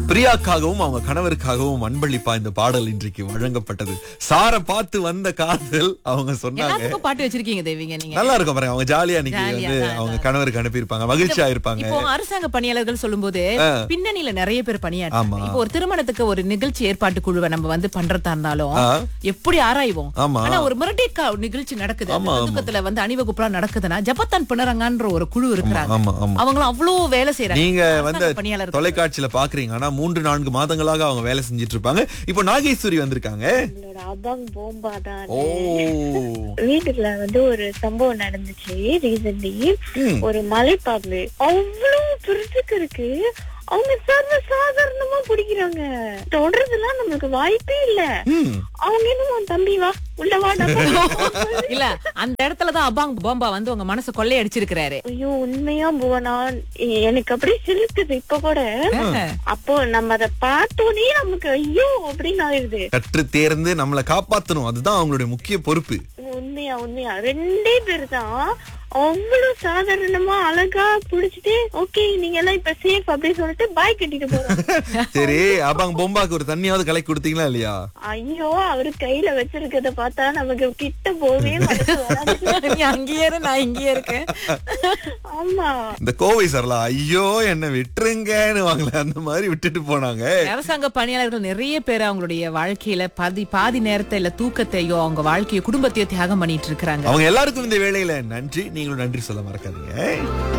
பிரியாக்காகவும் அவங்க கணவருக்காகவும் அன்பளிப்பா இந்த பாடல் இன்றைக்கு வழங்கப்பட்டது சார பார்த்து வந்த காதல் அவங்க சொன்னாங்க எல்லாத்துக்கும் பாட்டு வச்சிருக்கீங்க தேவிங்க நீங்க நல்லா இருக்கும் பாருங்க அவங்க ஜாலியா இன்னைக்கு ஜாலியா, வந்து அதான், அவங்க அதான். கணவருக்கு அனுப்பியிருப்பாங்க மகிழ்ச்சியா இருப்பாங்க இப்போ அரசாங்க பணியாளர்கள் சொல்லும்போது பின்னணியில நிறைய பேர் பணியாற்றாங்க ஆமா. இப்போ ஒரு திருமணத்துக்கு ஒரு நிகழ்ச்சி ஏற்பாட்டு குழுவை நம்ம வந்து பண்றதா இருந்தாலும் ஆ. எப்படி ஆராய்வோம் ஆமா. ஆனா ஒரு மிரட்டேக்கா நிகழ்ச்சி நடக்குது ஆமா, அந்த துக்கத்துல வந்து அணிவகுப்புலா நடக்குதுன்னா ஜபத்தான் பிணரங்கன்ற ஒரு குழு இருக்கிறாங்க ஆமா ஆமா அவங்களும் அவ்வளவு வேலை செய்யறாங்க நீங்க வந்து அரசாங்க பணியாளர்கள் தொலைக்காட்சியில பாக்குறீங்க ஆனா மூன்று நான்கு மாதங்களாக அவங்க வேலை செஞ்சிட்டு இருப்பாங்க இப்போ நாகேஸ்வரி வந்திருக்காங்க என்னோட அபாங் போம்பா தான் ஓ வீட்டுல வந்து ஒரு சம்பவம் நடந்துச்சு ரீசன்ட்லி ம். ஒரு மலைப்பாம்பு அவ்வளவு பெருசுக்கு இருக்கு அவங்க சர்வ சாதாரணமா பிடிக்கிறாங்க தொடர்றதுலாம் நமக்கு வாய்ப்பே இல்ல ம். அவங்க என்னமோ தம்பி வா உள்ள வா நம்ம இல்ல அந்த இடத்துலதான் அபாங் போம்பா வந்து உங்க மனசு கொள்ளையடிச்சிருக்கிறாரு ஐயோ உண்மையா புவனா எ- எனக்கு அப்படியே சிலுக்குது இப்ப கூட அப்போ நம்ம அதை பார்த்தோன்னே நமக்கு ஐயோ அப்படின்னு ஆயிடுது கற்று தேர்ந்து நம்மளை காப்பாத்தணும் அதுதான் அவங்களுடைய முக்கிய பொறுப்பு உண்மையா உண்மையா ரெண்டே பேர் தான் அவ்வளவு சாதாரணமா அழகா புடிச்சிட்டு ஓகே நீங்க எல்லாம் இப்ப சேஃப் அப்படின்னு சொல்லிட்டு பாய் கட்டிட்டு போறோம் சரி அப்பாங்க பொம்பாக்கு ஒரு தண்ணியாவது கலக்கி கொடுத்தீங்களா இல்லையா ஐயோ அவரு கையில வச்சிருக்கத பார்த்தா நமக்கு கிட்ட போவே மனசு வராது நீ அங்கேயே இரு, நான் இங்கேயே இருக்கேன் ஆமா இந்த கோவை சரலா ஐயோ என்ன விட்டுருங்கன்னு வாங்கல அந்த மாதிரி விட்டுட்டு போனாங்க அரசாங்க பணியாளர்கள் நிறைய பேர் அவங்களுடைய வாழ்க்கையில பாதி பாதி நேரத்தை இல்ல தூக்கத்தையோ அவங்க வாழ்க்கையோ குடும்பத்தையோ தியாகம் பண்ணிட்டு இருக்கிறாங்க அவங்க எல்லாருக்கும் இந்த வேலையில நன்றி நீங்களும் நன்றி சொல்ல மறக்காதீங்க